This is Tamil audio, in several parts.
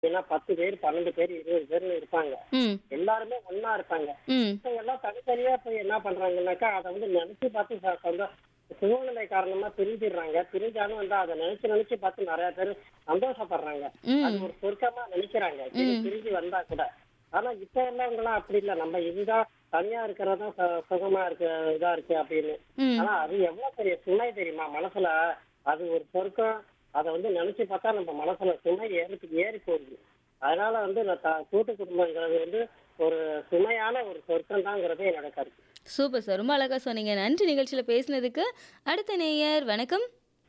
ஏன்னா பத்து பேர் பன்னெண்டு பேர் இருபது பேர்னு இருப்பாங்க ம் எல்லாருமே ஒண்ணா இருப்பாங்க ம் இப்ப எல்லாம் தனித்தனியா போய் என்ன பண்றாங்கன்னாக்கா அதை வந்து நினைச்சு பார்த்து ச- சொந்த சூழ்நிலை காரணமா பிரிஞ்சிடுறாங்க பிரிஞ்சாலும் வந்து அதை நினைச்சு நினைச்சு பார்த்து நிறைய பேர் சந்தோஷப்படுறாங்க அது ம் ஒரு சொர்க்கமா நினைக்கிறாங்க பிரி- பிரிஞ்சு வந்தா கூட ஆனா இப்ப உள்ளவங்க எல்லாம் அப்படி இல்ல நம்ம இதுதான் தனியா இருக்கிறதான் சு- சுகமா இருக்கு இதா இருக்கு அப்படின்னு ம் ஆனா அது எவ்வளவு பெரிய சுமை தெரியுமா மனசுல அது ஒரு சொர்க்கம் அதை வந்து நினைச்சு பார்த்தா நம்ம மனசுல சுமை ஏறி ஏறி போகுது அதனால வந்து இந்த த- கூட்டு குடும்பங்கிறது வந்து ஒரு சுமையான ஒரு சொர்க்கம் தாங்கிறது என்னோட கருத்து சூப்பர் சார் ரொம்ப அழகா சொன்னீங்க நன்றி நிகழ்ச்சியில் பேசினதுக்கு அடுத்த நேயர் வணக்கம்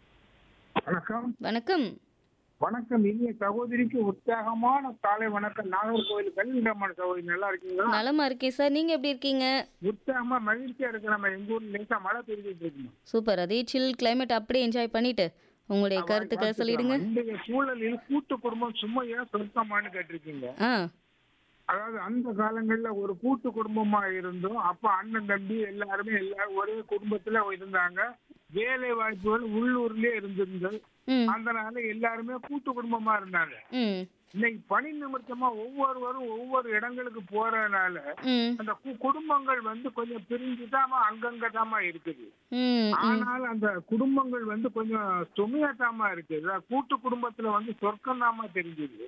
வணக்கம் வணக்கம் வணக்கம் இனிய சகோதரிக்கு உற்சாகமான காலை வணக்கம் நாகர்கோவில் கல்விரமன் சகோதரி நல்லா இருக்கீங்களா நலமா இருக்கேன் சார் நீங்க எப்படி இருக்கீங்க உற்சாகமா மகிழ்ச்சியா இருக்கு நம்ம எங்க ஊர்ல லேசா மழை பெய்துட்டு இருக்கணும் சூப்பர் அதே சில் கிளைமேட் அப்படியே என்ஜாய் பண்ணிட்டு உங்களுடைய கருத்துக்களை சொல்லிடுங்க இன்றைய சூழலில் கூட்டு குடும்பம் சும்மையா சொர்க்கமான்னு கேட்டிருக்கீங்க ஆ அதாவது அந்த காலங்கள்ல ஒரு கூட்டு குடும்பமா இருந்தோம் அப்ப அண்ணன் தம்பி எல்லாருமே எல்லாரும் ஒரே குடும்பத்துல இருந்தாங்க வேலை வாய்ப்புகள் உள்ளூர்லயே இருந்திருந்தது ம் அதனால எல்லாருமே கூட்டு குடும்பமா இருந்தாங்க ம் இன்னைக்கு பணி நிமித்தமா ஒவ்வொருவரும் ஒவ்வொரு இடங்களுக்கு போறதுனால ம் அந்த கு- குடும்பங்கள் வந்து கொஞ்சம் பிரிஞ்சுதாமா அங்கங்கதாமா இருக்குது ம் ம் ஆனால் அந்த குடும்பங்கள் வந்து கொஞ்சம் சுமையாட்டாமா இருக்கு அதாவது கூட்டு குடும்பத்துல வந்து சொர்க்கம் தாமா தெரிஞ்சுது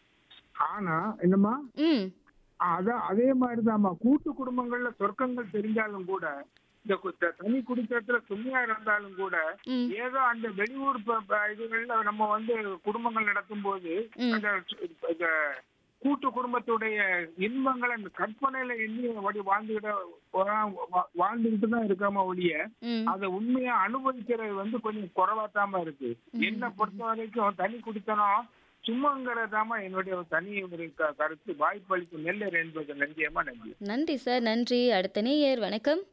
ஆனா என்னம்மா ம் அதான் அதே மாதிரிதாம்மா கூட்டு குடும்பங்கள்ல சொர்க்கங்கள் தெரிஞ்சாலும் கூட இந்த கு- த- தனி குடும்பத்துல சுமையா இருந்தாலும் கூட ம் ஏதோ அந்த வெளியூர் ப- ப- இதுகள்ல நம்ம வந்து குடும்பங்கள் நடத்தும் போது ம். அந்த சு- இந்த கூட்டு குடும்பத்துடைய இன்பங்களை அந்த கற்பனையில எண்ணி வழி வாழ்ந்துகிட்ட வா- வா- வாழ்ந்துகிட்டு தான் இருக்காம ஒழிய ம் அதை உண்மையா அனுபவிக்கிறது வந்து கொஞ்சம் குறைவாத்தாம இருக்கு என்ன பொறுத்த வரைக்கும் தனி குடித்தனம் சும்மாங்கிறதாம என்னுடைய ஒரு தனி ஒரு க- கருத்து வாய்ப்பளிக்கும் நெல்லர் என்பது நன்றியமா நன்றி நன்றி சார் நன்றி அடுத்த நேயர் வணக்கம்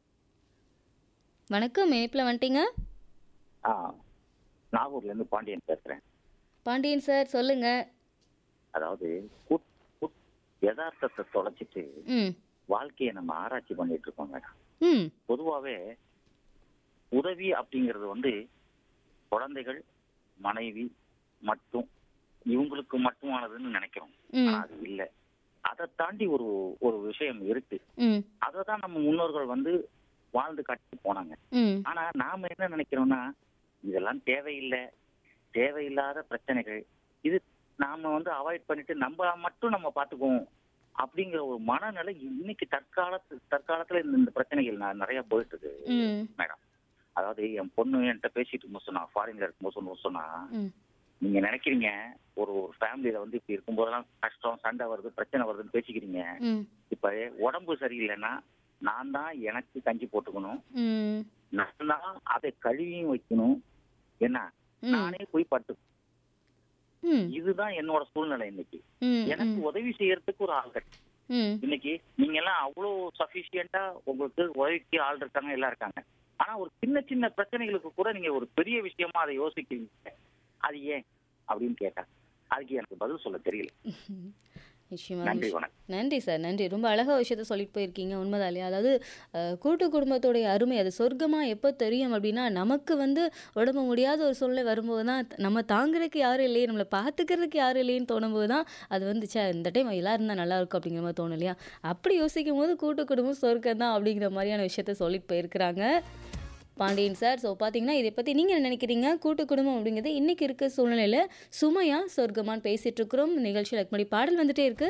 வணக்கம் இணைப்பில் வந்துட்டீங்க ஆ நாகூர்ல இருந்து பாண்டியன் பேசுறேன் பாண்டியன் சார் சொல்லுங்க அதாவது குட் குட் யதார்த்தத்தை தொலைச்சிட்டு ம் வாழ்க்கையை நம்ம ஆராய்ச்சி பண்ணிட்டு இருக்கோம் மேடம் ம் பொதுவாவே உதவி அப்படிங்கிறது வந்து குழந்தைகள் மனைவி மட்டும் இவங்களுக்கு மட்டுமானதுன்னு நினைக்கிறோம் ம் ஆனா அது இல்ல அதை தாண்டி ஒரு ஒரு விஷயம் இருக்கு ம் அதை தான் நம்ம முன்னோர்கள் வந்து வாழ்ந்து காட்டி போனாங்க ம் ஆனா நாம என்ன நினைக்கிறோம்னா இதெல்லாம் தேவையில்லை தேவையில்லாத பிரச்சனைகள் இது நாம வந்து அவாய்ட் பண்ணிட்டு நம்ம மட்டும் நம்ம பாத்துக்குவோம் அப்படிங்கிற ஒரு மனநிலை இன்னைக்கு தற்காலத்து தற்காலத்துல இந்த இந்த பிரச்சனைகள் ந- நிறைய போயிட்டு இருக்கு ம் மேடம் அதாவது என் பொண்ணு என்கிட்ட பேசிட்டு இருக்கும்போது சொன்னா ஃபாரின்ல இருக்கும்போது சொன்ன சொன்னா ம் நீங்க நினைக்கிறீங்க ஒரு ஒரு ஃபேமிலியில வந்து இப்படி இருக்கும்போதெல்லாம் கஷ்டம் சண்டை வருது பிரச்சனை வருதுன்னு பேசிக்கிறீங்க ம் இப்ப உடம்பு சரியில்லைன்னா நான் தான் எனக்கு கஞ்சி போட்டுக்கணும் ம் நான் தான் அதை கழுவியும் வைக்கணும் என்ன ம். நானே போய் பட்டு ம் இதுதான் என்னோட சூழ்நிலை இன்னைக்கு ம் எனக்கு உதவி செய்யறதுக்கு ஒரு ஆள் கிடைக்கும் ம் இன்னைக்கு நீங்க எல்லாம் அவ்வளவு சஃபிஷியண்டா உங்களுக்கு உதவிக்கு ஆள் இருக்காங்க எல்லாம் இருக்காங்க ஆனா ஒரு சின்ன சின்ன பிரச்சனைகளுக்கு கூட நீங்க ஒரு பெரிய விஷயமா அதை யோசிக்கிறீங்க அது ஏன் அப்படின்னு கேட்டா அதுக்கு எனக்கு பதில் சொல்ல தெரியல நிச்சயமா நன்றி நிச்சயம். வணக்கம் நன்றி சார் நன்றி ரொம்ப அழகா விஷயத்த சொல்லிட்டு போயிருக்கீங்க உண்மைதான் இல்லையா அதாவது அஹ், கூட்டு குடும்பத்தோடைய அருமை அது சொர்க்கமா எப்போ தெரியும் அப்படின்னா நமக்கு வந்து உடம்பு முடியாத ஒரு சூழ்நிலை வரும்போது தான் நம்ம தாங்குறதுக்கு யாரும் இல்லையே நம்மளை பார்த்துக்கிறதுக்கு யாரும் இல்லையேன்னு தோணும்போது தான் அது வந்து ச்சே இந்த டைம் எல்லாம் இருந்தால் நல்லா இருக்கும் அப்படிங்கிற மாதிரி தோணும் இல்லையா அப்படி யோசிக்கும் போது கூட்டு குடும்பம் சொர்க்கம் தான் அப்படிங்கிற மாதிரியான விஷயத்த சொல்லிட்டு போயிருக்கிறாங்க பாண்டியன் சார் ஸோ பார்த்தீங்கன்னா இதை பற்றி நீங்கள் என்ன நினைக்கிறீங்க கூட்டு குடும்பம் அப்படிங்கிறது இன்றைக்கி இருக்க சூழ்நிலையில் சுமையா சொர்க்கமான்னு பேசிகிட்டு இருக்கிறோம் நிகழ்ச்சியில் முன்னாடி பாடல் வந்துட்டே இருக்கு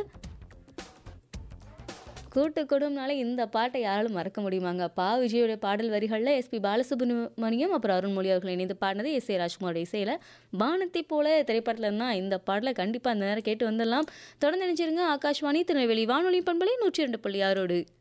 கூட்டு குடும்பம்னாலே இந்த பாட்டை யாராலும் மறக்க முடியுமாங்க பா விஜயோட பாடல் வரிகளில் எஸ்பி பாலசுப்ரமணியம் அப்புறம் அருண்மொழி அவர்கள் இணைந்து பாடினது எஸ் ஏ ராஜ்குமாரோட இசையில் வானத்தை போல திரைப்படத்தில் இருந்தால் இந்த பாடலை கண்டிப்பாக அந்த நேரம் கேட்டு வந்துடலாம் தொடர்ந்து நினைச்சிருங்க ஆகாஷ்வாணி திருநெல்வேலி வானொலி பண்பலை நூற்றி ரெண்டு புள்ளி ஆறோடு